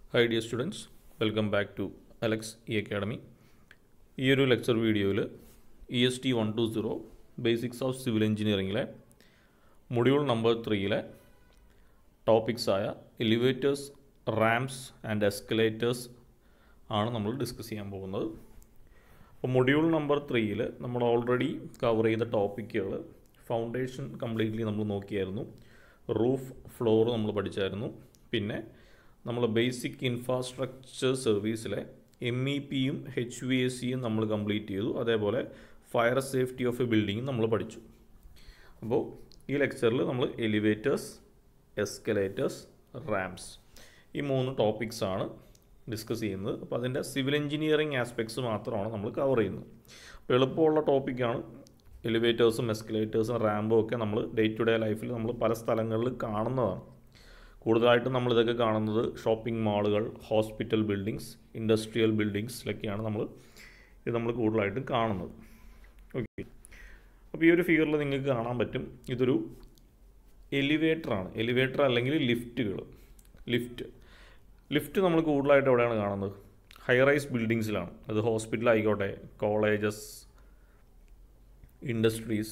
High dear students welcome back to Alex E academy ഈ ഒരു lecture വീഡിയോയിൽ E S T one two zero basics of civil എഞ്ചിനീയറിംഗിലെ module number ത്രീയിലെ ടോപ്പിക്സായ elevators ramps and escalators ആണ് നമ്മൾ discuss ചെയ്യാൻ പോകുന്നത് അപ്പോൾ മൊഡ്യൂൾ നമ്പർ ത്രീയിൽ നമ്മൾ ഓൾറെഡി കവർ ചെയ്ത ടോപ്പിക്കുകൾ ഫൗണ്ടേഷൻ കംപ്ലീറ്റ്ലി നമ്മൾ നോക്കിയായിരുന്നു റൂഫ് ഫ്ലോർ നമ്മൾ പഠിച്ചായിരുന്നു പിന്നെ നമ്മൾ ബേസിക് ഇൻഫ്രാസ്ട്രക്ചർ സർവീസിലെ എം ഇ പിയും എച്ച് വി എസ് സിയും നമ്മൾ കംപ്ലീറ്റ് ചെയ്തു അതേപോലെ ഫയർ സേഫ്റ്റി ഓഫ് എ ബിൽഡിങ്ങും നമ്മൾ പഠിച്ചു അപ്പോൾ ഈ ലെക്ചറിൽ നമ്മൾ എലിവേറ്റേഴ്സ് എസ്കലേറ്റേഴ്സ് റാംസ് ഈ മൂന്ന് ടോപ്പിക്സ് ആണ് ഡിസ്കസ് ചെയ്യുന്നത് അപ്പോൾ അതിൻ്റെ സിവിൽ എഞ്ചിനീയറിംഗ് ആസ്പെക്ട്സ് മാത്രമാണ് നമ്മൾ കവർ ചെയ്യുന്നത് അപ്പോൾ എളുപ്പമുള്ള ടോപ്പിക്കാണ് എലിവേറ്റേഴ്സും എസ്കലേറ്റേഴ്സും റാമ്പും ഒക്കെ നമ്മൾ ഡേ ടു ഡേ ലൈഫിൽ നമ്മൾ പല സ്ഥലങ്ങളിൽ കാണുന്നതാണ് കൂടുതലായിട്ടും നമ്മളിതൊക്കെ കാണുന്നത് ഷോപ്പിംഗ് മാളുകൾ ഹോസ്പിറ്റൽ ബിൽഡിങ്സ് ഇൻഡസ്ട്രിയൽ ബിൽഡിങ്സിലൊക്കെയാണ് നമ്മൾ ഇത് നമ്മൾ കൂടുതലായിട്ടും കാണുന്നത് ഓക്കെ അപ്പോൾ ഈ ഒരു ഫിഗറിൽ നിങ്ങൾക്ക് കാണാൻ പറ്റും ഇതൊരു എലിവേറ്ററാണ് എലിവേറ്റർ അല്ലെങ്കിൽ ലിഫ്റ്റുകൾ ലിഫ്റ്റ് ലിഫ്റ്റ് നമ്മൾ കൂടുതലായിട്ട് എവിടെയാണ് കാണുന്നത് ഹൈ റൈസ് ബിൽഡിങ്സിലാണ് അത് ഹോസ്പിറ്റൽ ആയിക്കോട്ടെ കോളേജസ് ഇൻഡസ്ട്രീസ്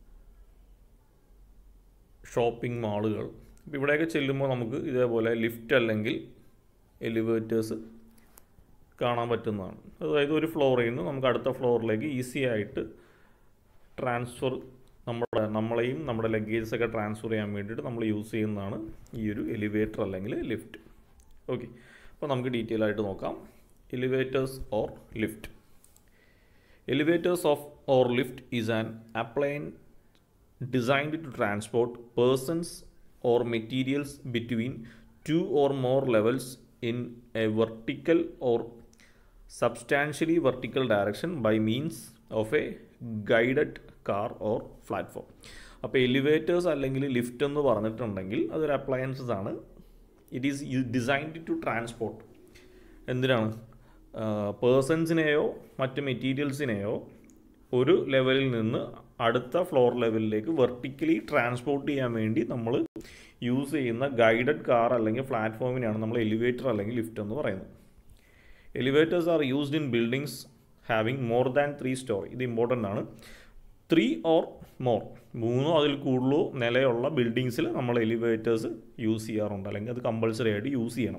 ഷോപ്പിംഗ് മാളുകൾ അപ്പോൾ ഇവിടെയൊക്കെ ചെല്ലുമ്പോൾ നമുക്ക് ഇതേപോലെ ലിഫ്റ്റ് അല്ലെങ്കിൽ എലിവേറ്റേഴ്സ് കാണാൻ പറ്റുന്നതാണ് അതായത് ഒരു ഫ്ലോറിൽ നിന്ന് നമുക്ക് അടുത്ത ഫ്ലോറിലേക്ക് ഈസി ആയിട്ട് ട്രാൻസ്ഫർ നമ്മുടെ നമ്മളെയും നമ്മുടെ ലഗേജസ് ഒക്കെ ട്രാൻസ്ഫർ ചെയ്യാൻ വേണ്ടിയിട്ട് നമ്മൾ യൂസ് ചെയ്യുന്നതാണ് ഈ ഒരു എലിവേറ്റർ അല്ലെങ്കിൽ ലിഫ്റ്റ് ഓക്കെ അപ്പോൾ നമുക്ക് ഡീറ്റെയിൽ ആയിട്ട് നോക്കാം elevators or lift elevators of or lift is an appliance designed to transport persons or materials between two or more levels in a vertical or substantially vertical direction by means of a guided car or platform അപ്പോൾ elevators അല്ലെങ്കിൽ lift എന്ന് പറഞ്ഞിട്ടുണ്ടെങ്കിൽ അതൊരു appliances ആണ് it is designed to transport എന്തിനാണ് പേഴ്സൺസിനെയോ മറ്റ് മെറ്റീരിയൽസിനെയോ ഒരു ലെവലിൽ നിന്ന് അടുത്ത ഫ്ലോർ ലെവലിലേക്ക് വെർട്ടിക്കലി ട്രാൻസ്പോർട്ട് ചെയ്യാൻ വേണ്ടി നമ്മൾ യൂസ് ചെയ്യുന്ന ഗൈഡഡ് കാർ അല്ലെങ്കിൽ പ്ലാറ്റ്ഫോമിനെയാണ് നമ്മൾ എലിവേറ്റർ അല്ലെങ്കിൽ ലിഫ്റ്റ് എന്ന് പറയുന്നത് elevators are used in buildings having more than three story ഇത് ഇമ്പോർട്ടൻ്റ് ആണ് ത്രീ ഓർ മോർ മൂന്നോ അതിൽ കൂടുതലോ നിലയുള്ള ബിൽഡിങ്സിൽ നമ്മൾ എലിവേറ്റേഴ്സ് യൂസ് ചെയ്യാറുണ്ട് അല്ലെങ്കിൽ അത് കമ്പൾസറി ആയിട്ട് യൂസ് ചെയ്യണം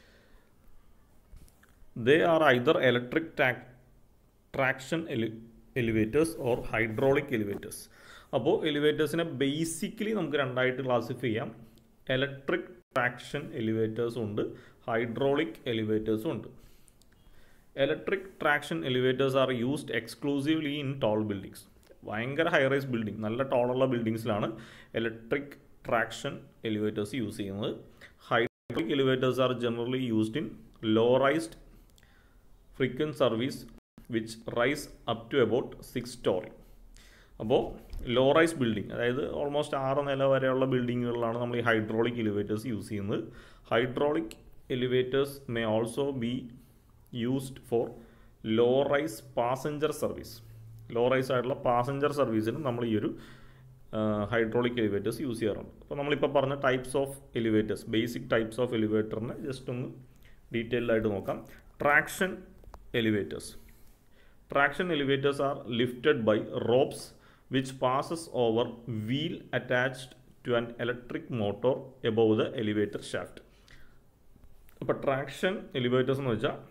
they are either electric traction എലി എലിവേറ്റേഴ്സ് ഓർ ഹൈഡ്രോളിക് എലിവേറ്റേഴ്സ് അപ്പോൾ എലിവേറ്റേഴ്സിനെ ബേസിക്കലി നമുക്ക് രണ്ടായിട്ട് ക്ലാസിഫൈ ചെയ്യാം ഇലക്ട്രിക് ട്രാക്ഷൻ എലിവേറ്റേഴ്സും ഉണ്ട് ഹൈഡ്രോളിക് എലിവേറ്റേഴ്സും ഉണ്ട് electric traction elevators are used exclusively in tall buildings ഭയങ്കര ഹൈ റൈസ് ബിൽഡിംഗ് നല്ല ടോളുള്ള ബിൽഡിങ്സിലാണ് ഇലക്ട്രിക് ട്രാക്ഷൻ എലിവേറ്റേഴ്സ് യൂസ് ചെയ്യുന്നത് hydraulic elevators are generally used in low rised frequent service which rise up to about six story അപ്പോൾ low rise building അതായത് almost ആറ് നില വരെയുള്ള ബിൽഡിങ്ങുകളിലാണ് നമ്മൾ ഈ ഹൈഡ്രോളിക് എലിവേറ്റേഴ്സ് യൂസ് ചെയ്യുന്നത് hydraulic elevators may also be used for low rise passenger service law rice ആയിട്ടുള്ള പാസഞ്ചർ സർവീസിന് നമ്മൾ ഈ ഒരു ഹൈഡ്രോളിക് എലിവേറ്റേഴ്സ് യൂസ് ചെയ്യാറുണ്ട് അപ്പോൾ നമ്മളിപ്പോൾ പറഞ്ഞ types of elevators basic types of എലിവേറ്ററിനെ ജസ്റ്റ് ഒന്ന് ഡീറ്റെയിൽഡ് ആയിട്ട് നോക്കാം traction elevators traction elevators are lifted by ropes which passes over wheel attached to an electric motor above the elevator shaft അപ്പോൾ traction elevators എന്ന് വെച്ചാൽ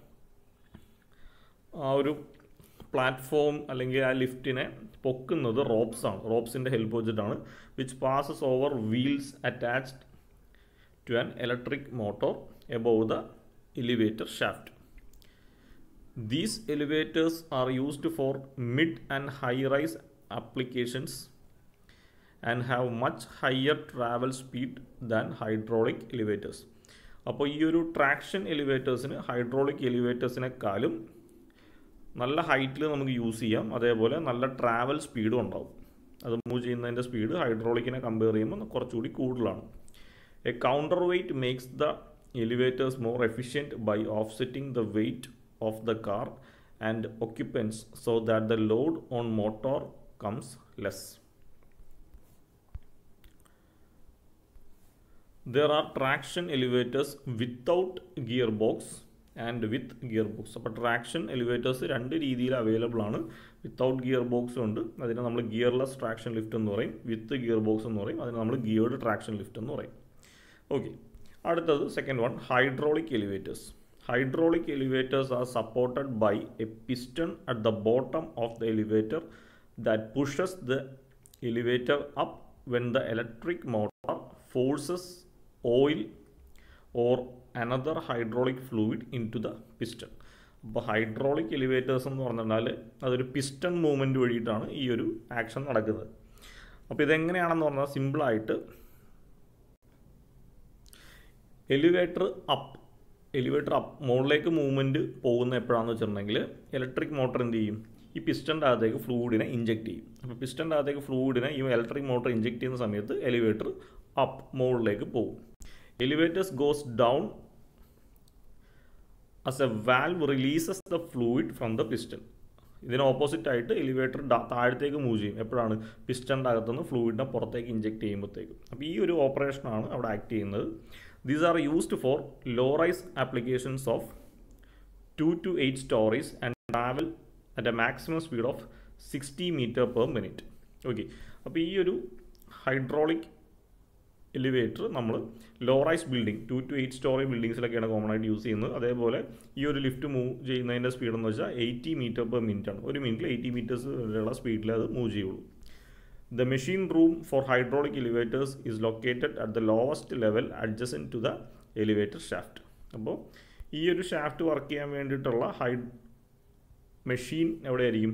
ആ ഒരു platform അല്ലെങ്കിൽ ആ ലിഫ്റ്റിനെ പൊക്കുന്നത് റോപ്സ് ആണ് റോപ്സിൻ്റെ ഹെൽപ്പ് വെച്ചിട്ടാണ് which passes over wheels attached to an electric motor above the elevator shaft These elevators are used for mid and high rise applications and have much higher travel speed than hydraulic elevators. അപ്പോൾ ഈ ഒരു traction എലിവേറ്റേഴ്സിന് hydraulic എലിവേറ്റേഴ്സിനെക്കാളും നല്ല ഹൈറ്റിൽ നമുക്ക് use ചെയ്യാം അതേപോലെ നല്ല travel സ്പീഡും ഉണ്ടാവും അത് മൂവ് ചെയ്യുന്നതിൻ്റെ സ്പീഡ് ഹൈഡ്രോളിക്കിനെ കമ്പയർ ചെയ്യുമ്പോൾ കുറച്ചുകൂടി കൂടുതലാണ് a counter weight makes the elevators more efficient by offsetting the weight of the car and occupants so that the load on motor comes less. There are traction elevators without gear box and with gear box അപ്പോൾ traction elevators രണ്ട് രീതിയിൽ available ആണ് without gear box ഉണ്ട് അതിനെ നമ്മൾ gearless traction lift എന്ന് പറയും വിത്ത് gear box എന്ന് പറയും അതിനെ നമ്മൾ ഗിയർഡ് ട്രാക്ഷൻ ലിഫ്റ്റ് എന്ന് പറയും ഓക്കെ അടുത്തത് second one hydraulic elevators hydraulic elevators are supported by a piston at the bottom of the elevator that pushes the elevator up when the electric motor forces oil or another hydraulic fluid into the piston അപ്പോൾ hydraulic elevators എന്ന് പറഞ്ഞാൽ അതൊരു piston movement വഴിയിട്ടാണ് ഈ ഒരു action നടക്കുന്നത് അപ്പോൾ ഇതെങ്ങനെയാണെന്ന് പറഞ്ഞാൽ സിമ്പിളായിട്ട് എലിവേറ്റർ അപ്പ് എലിവേറ്റർ അപ്പ് മുകളിലേക്ക് മൂവ്മെൻറ്റ് പോകുന്ന എപ്പോഴാണെന്ന് വെച്ചിട്ടുണ്ടെങ്കിൽ ഇലക്ട്രിക് മോട്ടർ എന്ത് ചെയ്യും ഈ പിസ്റ്റൻ്റെ അകത്തേക്ക് ഫ്ലൂയിഡിനെ ഇഞ്ചെക്ട് ചെയ്യും അപ്പോൾ പിസ്റ്റൻ്റെ അകത്തേക്ക് ഫ്ലൂയിഡിനെ ഈ ഇലക്ട്രിക് മോട്ടർ ഇഞ്ചെക്ട് ചെയ്യുന്ന സമയത്ത് എലിവേറ്റർ അപ്പ് മുകളിലേക്ക് പോകും elevators goes down as a valve releases the fluid from the piston ഇതിന് ഓപ്പോസിറ്റ് ആയിട്ട് എലിവേറ്റർ താഴത്തേക്ക് മൂവ് ചെയ്യും എപ്പോഴാണ് പിസ്റ്റൻ്റെ അകത്തുനിന്ന് ഫ്ലൂയിഡിനെ പുറത്തേക്ക് ഇഞ്ചെക്ട് ചെയ്യുമ്പോഴത്തേക്കും അപ്പോൾ ഈ ഒരു ഓപ്പറേഷനാണ് അവിടെ ആക്ട് ചെയ്യുന്നത് these are used for low rise applications of two to eight stories and travel at a maximum speed of sixty metre per minute okay അപ്പോൾ ഈ ഒരു ഹൈഡ്രോളിക് എലിവേറ്റർ നമ്മൾ low rise building two to eight story ബിൽഡിങ്സിലൊക്കെയാണ് common ആയിട്ട് use ചെയ്യുന്നത് അതേപോലെ ഈ ഒരു ലിഫ്റ്റ് മൂവ് ചെയ്യുന്നതിൻ്റെ സ്പീഡ് എന്ന് വെച്ചാൽ എയ്റ്റി മീറ്റർ പെർ മിനിറ്റ് ആണ് ഒരു മിനിറ്റിൽ എയ്റ്റി മീറ്റേഴ്സ് വരെയുള്ള സ്പീഡിൽ അത് മൂവ് ചെയ്യുള്ളൂ the machine room for hydraulic elevators is located at the lowest level adjacent to the elevator shaft അപ്പോൾ ഈ ഒരു ഷാഫ്റ്റ് വർക്ക് ചെയ്യാൻ വേണ്ടിയിട്ടുള്ള ഹൈ മെഷീൻ എവിടെയായിരിക്കും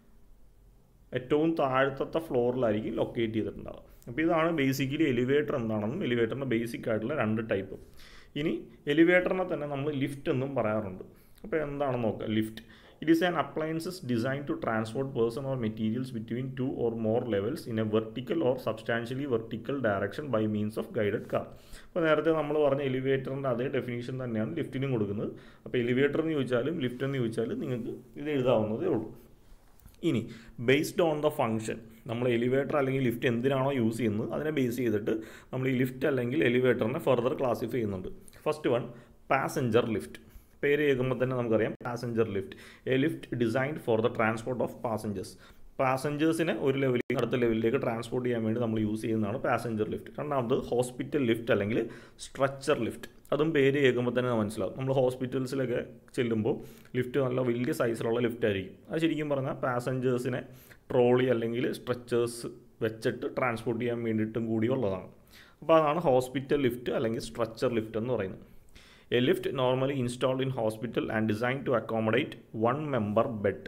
ഏറ്റവും താഴത്തെ ഫ്ലോറിലായിരിക്കും ലൊക്കേറ്റ് ചെയ്തിട്ടുണ്ടാവുക അപ്പോൾ ഇതാണ് ബേസിക്കലി എലിവേറ്റർ എന്താണെന്നും എലിവേറ്ററിൻ്റെ ബേസിക് ആയിട്ടുള്ള രണ്ട് ടൈപ്പ് ഇനി എലിവേറ്ററിനെ തന്നെ നമ്മൾ ലിഫ്റ്റ് എന്നും പറയാറുണ്ട് അപ്പോൾ എന്താണെന്ന് നോക്കുക lift it is an appliances design to transport person or materials between two or more levels in a vertical or substantially vertical direction by means of guided car അപ്പോൾ നേരത്തെ നമ്മൾ പറഞ്ഞ എലിവേറ്ററിൻ്റെ അതേ ഡെഫിനേഷൻ തന്നെയാണ് ലിഫ്റ്റിനും കൊടുക്കുന്നത് അപ്പോൾ എലിവേറ്റർ എന്ന് ചോദിച്ചാലും ലിഫ്റ്റ് എന്ന് ചോദിച്ചാലും നിങ്ങൾക്ക് ഇത് എഴുതാവുന്നതേ ഉള്ളൂ ഇനി ബേസ്ഡ് ഓൺ ദ ഫംഗ്ഷൻ നമ്മൾ എലിവേറ്റർ അല്ലെങ്കിൽ ലിഫ്റ്റ് എന്തിനാണോ യൂസ് ചെയ്യുന്നത് അതിനെ ബേസ് ചെയ്തിട്ട് നമ്മൾ ഈ ലിഫ്റ്റ് അല്ലെങ്കിൽ എലിവേറ്ററിനെ ഫർദർ ക്ലാസിഫൈ ചെയ്യുന്നുണ്ട് ഫസ്റ്റ് വൺ പാസഞ്ചർ ലിഫ്റ്റ് പേര് കേൾക്കുമ്പോൾ തന്നെ നമുക്കറിയാം passenger lift a lift designed for the transport of passengers പാസഞ്ചേഴ്സിനെ ഒരു ലെവലിലേക്ക് അടുത്ത ലെവലിലേക്ക് ട്രാൻസ്പോർട്ട് ചെയ്യാൻ വേണ്ടി നമ്മൾ യൂസ് ചെയ്യുന്നതാണ് പാസഞ്ചർ ലിഫ്റ്റ് രണ്ടാമത് ഹോസ്പിറ്റൽ ലിഫ്റ്റ് അല്ലെങ്കിൽ സ്ട്രക്ചർ ലിഫ്റ്റ് അതും പേര് കേൾക്കുമ്പോൾ തന്നെ മനസ്സിലാവും നമ്മൾ ഹോസ്പിറ്റൽസിലൊക്കെ ചെല്ലുമ്പോൾ ലിഫ്റ്റ് നല്ല വലിയ സൈസിലുള്ള ലിഫ്റ്റ് ആയിരിക്കും അത് ശരിക്കും പറഞ്ഞാൽ പാസഞ്ചേഴ്സിനെ ട്രോളി അല്ലെങ്കിൽ സ്ട്രെച്ചേഴ്സ് വെച്ചിട്ട് ട്രാൻസ്പോർട്ട് ചെയ്യാൻ വേണ്ടിയിട്ടും കൂടി ഉള്ളതാണ് അപ്പോൾ അതാണ് ഹോസ്പിറ്റൽ ലിഫ്റ്റ് അല്ലെങ്കിൽ സ്ട്രക്ചർ ലിഫ്റ്റ് എന്ന് പറയുന്നത് a lift normally installed in hospital and design to accommodate one member bed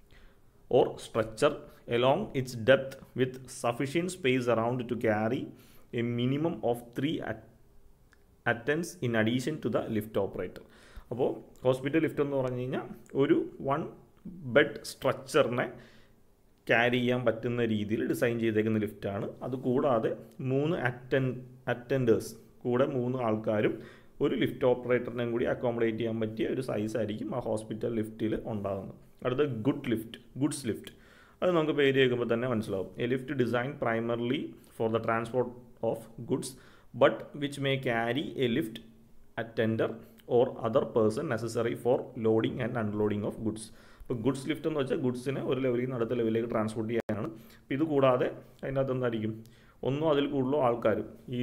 or structure along its depth with sufficient space around to carry a minimum of three at- attendants in addition to the lift operator അപ്പോൾ hospital lift എന്ന് പറഞ്ഞു കഴിഞ്ഞാൽ ഒരു one bed സ്ട്രക്ചറിനെ carry ചെയ്യാൻ പറ്റുന്ന രീതിയിൽ design ചെയ്തേക്കുന്ന ലിഫ്റ്റാണ് അതുകൂടാതെ മൂന്ന് അറ്റൻ അറ്റൻഡേഴ്സ് കൂടെ മൂന്ന് ആൾക്കാരും ഒരു ലിഫ്റ്റ് ഓപ്പറേറ്ററിനെയും കൂടി അക്കോമഡേറ്റ് ചെയ്യാൻ പറ്റിയ ഒരു സൈസ് ആയിരിക്കും ആ ഹോസ്പിറ്റൽ ലിഫ്റ്റിൽ ഉണ്ടാകുന്നത് അടുത്ത ഗുഡ് ലിഫ്റ്റ് ഗുഡ്സ് ലിഫ്റ്റ് അത് നമുക്ക് പേര് കേൾക്കുമ്പോൾ തന്നെ മനസ്സിലാവും a lift design primarily for the transport of goods but which may carry a lift attender or other person necessary for loading and unloading of goods ഇപ്പോൾ ഗുഡ്സ് ലിഫ്റ്റ് എന്ന് വെച്ചാൽ ഗുഡ്സിനെ ഒരു ലെവലിൽ നിന്ന് അടുത്ത ലെവലിലേക്ക് ട്രാൻസ്പോർട്ട് ചെയ്യാനാണ് അപ്പോൾ ഇത് കൂടാതെ അതിനകത്ത് എന്തായിരിക്കും ഒന്നും അതിൽ കൂടുതലോ ആൾക്കാരും ഈ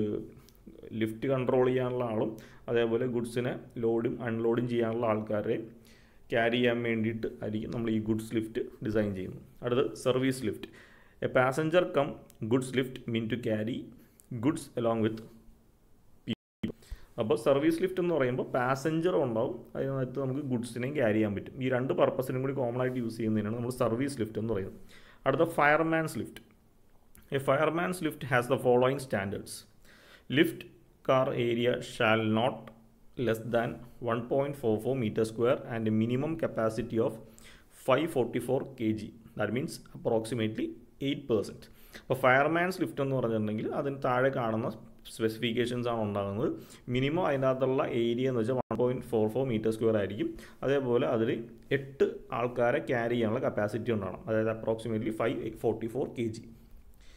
ലിഫ്റ്റ് കൺട്രോൾ ചെയ്യാനുള്ള ആളും അതേപോലെ ഗുഡ്സിനെ ലോഡും അൺലോഡും ചെയ്യാനുള്ള ആൾക്കാരെ ക്യാരി ചെയ്യാൻ വേണ്ടിയിട്ട് ആയിരിക്കും നമ്മൾ ഈ ഗുഡ്സ് ലിഫ്റ്റ് ഡിസൈൻ ചെയ്യുന്നത് അടുത്ത് service lift a passenger cum goods lift mean to carry goods along with അപ്പോൾ സർവീസ് ലിഫ്റ്റ് എന്ന് പറയുമ്പോൾ പാസഞ്ചറും ഉണ്ടാവും അതിനകത്ത് നമുക്ക് ഗുഡ്സിനെയും ക്യാരി ചെയ്യാൻ പറ്റും ഈ രണ്ട് പർപ്പസിനും കൂടി കോമൺ ആയിട്ട് യൂസ് ചെയ്യുന്നതിനാണ് നമ്മൾ സർവീസ് ലിഫ്റ്റ് എന്ന് പറയുന്നത് അടുത്ത fireman's lift a fireman's lift has the following standards lift car area shall not less than 1.44 meter square and a minimum capacity of 544 kg. That means approximately 8%. അപ്പോൾ ഫയർമാൻസ് lift എന്ന് പറഞ്ഞിട്ടുണ്ടെങ്കിൽ അതിന് താഴെ കാണുന്ന സ്പെസിഫിക്കേഷൻസ് ആണ് ഉണ്ടാകുന്നത് മിനിമം അതിനകത്തുള്ള ഏരിയ എന്ന് വെച്ചാൽ one point four four metre square ആയിരിക്കും അതേപോലെ അതിൽ എട്ട് ആൾക്കാരെ ക്യാരി ചെയ്യാനുള്ള കപ്പാസിറ്റി ഉണ്ടാകണം അതായത് approximately five forty four K G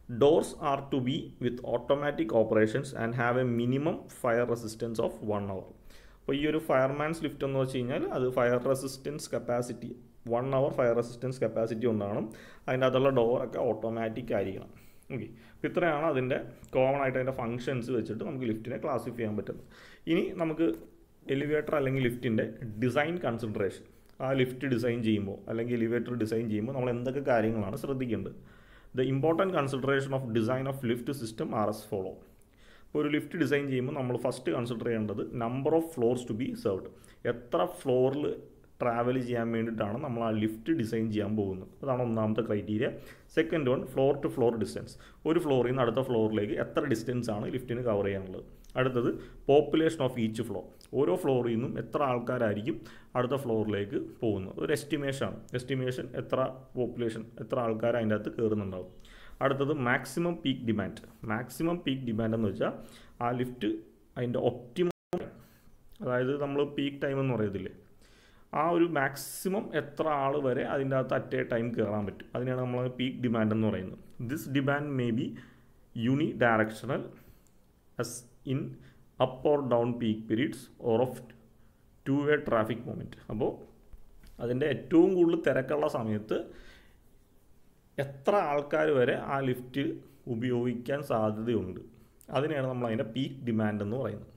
doors are to be with automatic operations and have a minimum fire resistance of one hour അപ്പോൾ ഈ ഒരു ഫയർമാൻസ് ലിഫ്റ്റ് എന്ന് വെച്ച് കഴിഞ്ഞാൽ അത് fire resistance capacity one hour fire resistance capacity ഉണ്ടാകണം അതിൻ്റെ അകത്തുള്ള ഡോറൊക്കെ ഓട്ടോമാറ്റിക് ആയിരിക്കണം ഓക്കെ അപ്പോൾ ഇത്രയാണ് അതിൻ്റെ കോമൺ ആയിട്ട് അതിൻ്റെ ഫങ്ഷൻസ് വെച്ചിട്ട് നമുക്ക് ലിഫ്റ്റിനെ ക്ലാസിഫൈ ചെയ്യാൻ പറ്റുന്നത് ഇനി നമുക്ക് എലിവേറ്റർ അല്ലെങ്കിൽ ലിഫ്റ്റിൻ്റെ ഡിസൈൻ കൺസിഡറേഷൻ ആ ലിഫ്റ്റ് ഡിസൈൻ ചെയ്യുമ്പോൾ അല്ലെങ്കിൽ എലിവേറ്റർ ഡിസൈൻ ചെയ്യുമ്പോൾ നമ്മൾ എന്തൊക്കെ കാര്യങ്ങളാണ് ശ്രദ്ധിക്കേണ്ടത് the important consideration of design of lift system are as follow ഇപ്പോൾ ഒരു ലിഫ്റ്റ് ഡിസൈൻ ചെയ്യുമ്പോൾ നമ്മൾ ഫസ്റ്റ് കൺസിഡർ ചെയ്യേണ്ടത് number of floors to be served എത്ര ഫ്ലോറിൽ ട്രാവൽ ചെയ്യാൻ വേണ്ടിയിട്ടാണ് നമ്മൾ ആ ലിഫ്റ്റ് ഡിസൈൻ ചെയ്യാൻ പോകുന്നത് അതാണ് ഒന്നാമത്തെ criteria second one floor to floor distance ഒരു ഫ്ലോറിൽ നിന്ന് അടുത്ത ഫ്ലോറിലേക്ക് എത്ര ഡിസ്റ്റൻസ് ആണ് ലിഫ്റ്റിന് കവർ ചെയ്യാനുള്ളത് അടുത്തത് പോപ്പുലേഷൻ ഓഫ് ഈച്ച് ഫ്ലോർ ഓരോ ഫ്ലോറിൽ നിന്നും എത്ര ആൾക്കാരായിരിക്കും അടുത്ത ഫ്ലോറിലേക്ക് പോകുന്നത് ഒരു എസ്റ്റിമേഷൻ ആണ് എസ്റ്റിമേഷൻ എത്ര പോപ്പുലേഷൻ എത്ര ആൾക്കാർ അതിൻ്റെ അകത്ത് കയറുന്നുണ്ടാവും അടുത്തത് maximum peak demand maximum peak demand എന്ന് വെച്ചാൽ ആ ലിഫ്റ്റ് അതിൻ്റെ ഒപ്റ്റിമം അതായത് നമ്മൾ പീക്ക് ടൈം എന്ന് പറയത്തില്ലേ ആ ഒരു മാക്സിമം എത്ര ആൾ വരെ അതിൻ്റെ അകത്ത് അറ്റ് എ ടൈം കയറാൻ പറ്റും അതിനെയാണ് നമ്മൾ പീക്ക് ഡിമാൻഡ് എന്ന് പറയുന്നത് this demand may be unidirectional as in up or down peak periods or of two way traffic movement അപ്പോൾ അതിൻ്റെ ഏറ്റവും കൂടുതൽ തിരക്കുള്ള സമയത്ത് എത്ര ആൾക്കാർ വരെ ആ ലിഫ്റ്റ് ഉപയോഗിക്കാൻ സാധ്യതയുണ്ട് അതിനെയാണ് നമ്മൾ അതിൻ്റെ പീക്ക് ഡിമാൻഡ് എന്ന് പറയുന്നത്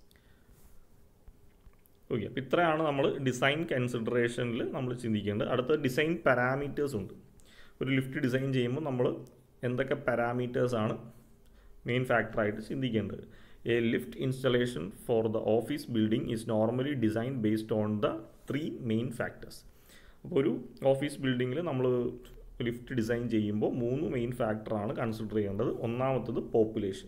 ഓക്കെ അപ്പോൾ ഇത്രയാണ് നമ്മൾ ഡിസൈൻ കൺസിഡറേഷനിൽ നമ്മൾ ചിന്തിക്കേണ്ടത് അടുത്ത ഡിസൈൻ പാരാമീറ്റേഴ്സ് ഉണ്ട് ഒരു ലിഫ്റ്റ് ഡിസൈൻ ചെയ്യുമ്പോൾ നമ്മൾ എന്തൊക്കെ പാരാമീറ്റേഴ്സാണ് മെയിൻ ഫാക്ടറായിട്ട് ചിന്തിക്കേണ്ടത് a lift installation for the office building is normally design based on the three main factors അപ്പോൾ ഒരു ഓഫീസ് ബിൽഡിങ്ങിൽ നമ്മൾ ലിഫ്റ്റ് ഡിസൈൻ ചെയ്യുമ്പോൾ മൂന്ന് മെയിൻ ഫാക്ടറാണ് കൺസിഡർ ചെയ്യേണ്ടത് ഒന്നാമത്തത് population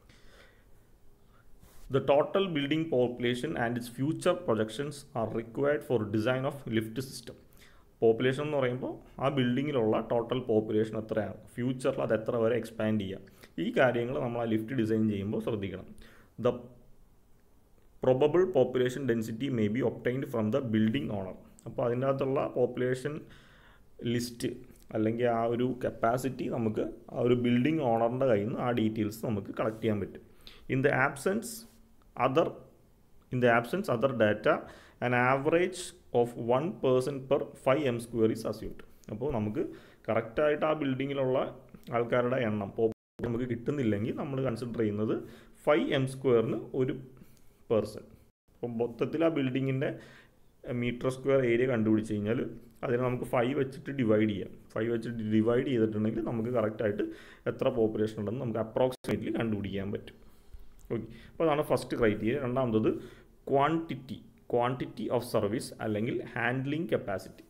The total building population and its future projections are required for design of lift system. Population എന്ന് പറയുമ്പോൾ ആ ബിൽഡിങ്ങിലുള്ള ടോട്ടൽ പോപ്പുലേഷൻ എത്രയാണ് ഫ്യൂച്ചറിൽ അത് എത്ര വരെ എക്സ്പാൻഡ് ചെയ്യാം ഈ കാര്യങ്ങൾ നമ്മൾ ആ ലിഫ്റ്റ് ഡിസൈൻ ചെയ്യുമ്പോൾ ശ്രദ്ധിക്കണം the probable population density may be obtained from the building owner അപ്പോൾ അതിൻ്റെ അകത്തുള്ള പോപ്പുലേഷൻ ലിസ്റ്റ് അല്ലെങ്കിൽ ആ ഒരു കപ്പാസിറ്റി നമുക്ക് ആ ഒരു ബിൽഡിംഗ് ഓണറിൻ്റെ കയ്യിൽ നിന്ന് ആ ഡീറ്റെയിൽസ് നമുക്ക് കളക്ട് ചെയ്യാൻ പറ്റും in the absence other in the absence other data an average of one person per five M square is assumed അപ്പോൾ നമുക്ക് കറക്റ്റായിട്ട് ആ ബിൽഡിങ്ങിലുള്ള ആൾക്കാരുടെ എണ്ണം നമുക്ക് കിട്ടുന്നില്ലെങ്കിൽ നമ്മൾ കൺസിഡർ ചെയ്യുന്നത് ഫൈവ് എം സ്ക്വയറിന് ഒരു പേഴ്സൺ അപ്പോൾ മൊത്തത്തിൽ ആ ബിൽഡിങ്ങിൻ്റെ മീറ്റർ സ്ക്വയർ ഏരിയ കണ്ടുപിടിച്ച് കഴിഞ്ഞാൽ അതിനെ നമുക്ക് ഫൈവ് വെച്ചിട്ട് ഡിവൈഡ് ചെയ്യാം ഫൈവ് വെച്ചിട്ട് ഡിവൈഡ് ചെയ്തിട്ടുണ്ടെങ്കിൽ നമുക്ക് കറക്റ്റായിട്ട് എത്ര പോപ്പുലേഷൻ ഉണ്ടെന്ന് നമുക്ക് അപ്രോക്സിമേറ്റ്ലി കണ്ടുപിടിക്കാൻ പറ്റും ഓക്കെ അപ്പോൾ അതാണ് ഫസ്റ്റ് ക്രൈറ്റീരിയ രണ്ടാമത്തത് ക്വാണ്ടിറ്റി ക്വാണ്ടിറ്റി ഓഫ് സർവീസ് അല്ലെങ്കിൽ handling capacity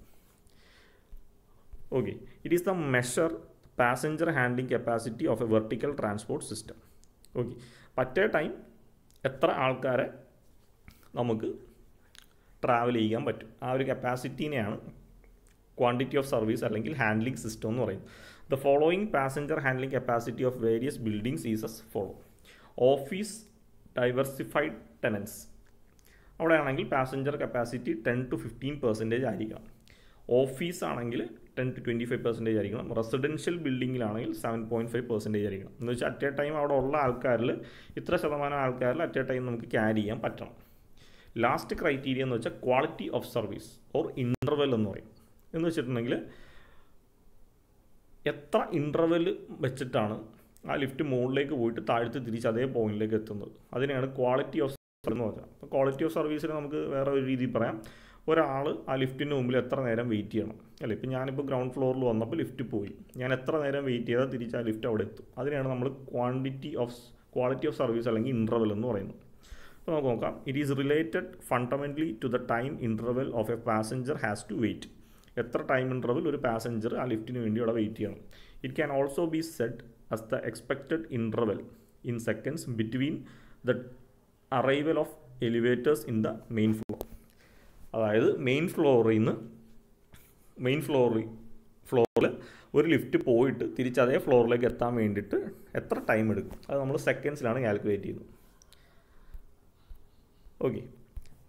okay it is the measure passenger handling capacity of a vertical transport system okay പറ്റേ ടൈം എത്ര ആൾക്കാരെ നമുക്ക് ട്രാവൽ ചെയ്യാൻ പറ്റും ആ ഒരു കപ്പാസിറ്റീനെയാണ് ക്വാണ്ടിറ്റി ഓഫ് സർവീസ് അല്ലെങ്കിൽ ഹാൻഡ്ലിംഗ് സിസ്റ്റം എന്ന് പറയുന്നത് the following passenger handling capacity of various buildings is as follow office diversified tenants അവിടെ ആണെങ്കിൽ passenger capacity ten to fifteen percentage ആയിരിക്കണം ഓഫീസ് ആണെങ്കിൽ ten to twenty five percentage ആയിരിക്കണം residential ബിൽഡിങ്ങിലാണെങ്കിൽ seven point five percentage ആയിരിക്കണം എന്ന് വെച്ചാൽ at a time അവിടെ ഉള്ള ആൾക്കാരിൽ ഇത്ര ശതമാനം ആൾക്കാരിൽ അറ്റ് എ ടൈം നമുക്ക് ക്യാരി ചെയ്യാൻ പറ്റണം ലാസ്റ്റ് ക്രൈറ്റീരിയ എന്ന് വെച്ചാൽ quality of service or interval എന്ന് പറയും എന്ന് വെച്ചിട്ടുണ്ടെങ്കിൽ എത്ര ഇൻ്റർവെൽ വെച്ചിട്ടാണ് ആ ലിഫ്റ്റ് മുകളിലേക്ക് പോയിട്ട് താഴ്ത്ത് തിരിച്ച് അതേ പോയിന്റിലേക്ക് എത്തുന്നത് അതിനെയാണ് ക്വാളിറ്റി ഓഫ് സർവീസ് എന്ന് പറഞ്ഞാൽ അപ്പോൾ ക്വാളിറ്റി ഓഫ് സർവീസിന് നമുക്ക് വേറെ ഒരു രീതി പറയാം ഒരാൾ ആ ലിഫ്റ്റിന് മുമ്പിൽ എത്ര നേരം വെയിറ്റ് ചെയ്യണം അല്ലേ ഇപ്പം ഞാനിപ്പോൾ ഗ്രൗണ്ട് ഫ്ലോറിൽ വന്നപ്പോൾ ലിഫ്റ്റ് പോയി ഞാൻ എത്ര നേരം വെയിറ്റ് ചെയ്താൽ തിരിച്ച് ആ ലിഫ്റ്റ് അവിടെ എത്തും അതിനെയാണ് നമ്മൾ quantity of quality of service അല്ലെങ്കിൽ ഇൻ്റർവെൽ എന്ന് പറയുന്നത് അപ്പോൾ നമുക്ക് നോക്കാം it is related fundamentally to the time interval of a passenger has to wait എത്ര ടൈം ഇൻ്റർവെൽ ഒരു പാസഞ്ചർ ആ ലിഫ്റ്റിന് വേണ്ടി അവിടെ വെയിറ്റ് ചെയ്യണം it can also be set as the expected interval in seconds between the arrival of elevators in the main floor അതായത് main ഫ്ലോറിൽ നിന്ന് മെയിൻ ഫ്ലോറിൽ ഫ്ലോറിൽ ഒരു ലിഫ്റ്റ് പോയിട്ട് തിരിച്ച് അതേ ഫ്ലോറിലേക്ക് എത്താൻ വേണ്ടിയിട്ട് എത്ര ടൈം എടുക്കും അത് നമ്മൾ സെക്കൻഡ്സിലാണ് കാൽക്കുലേറ്റ് ചെയ്യുന്നത് okay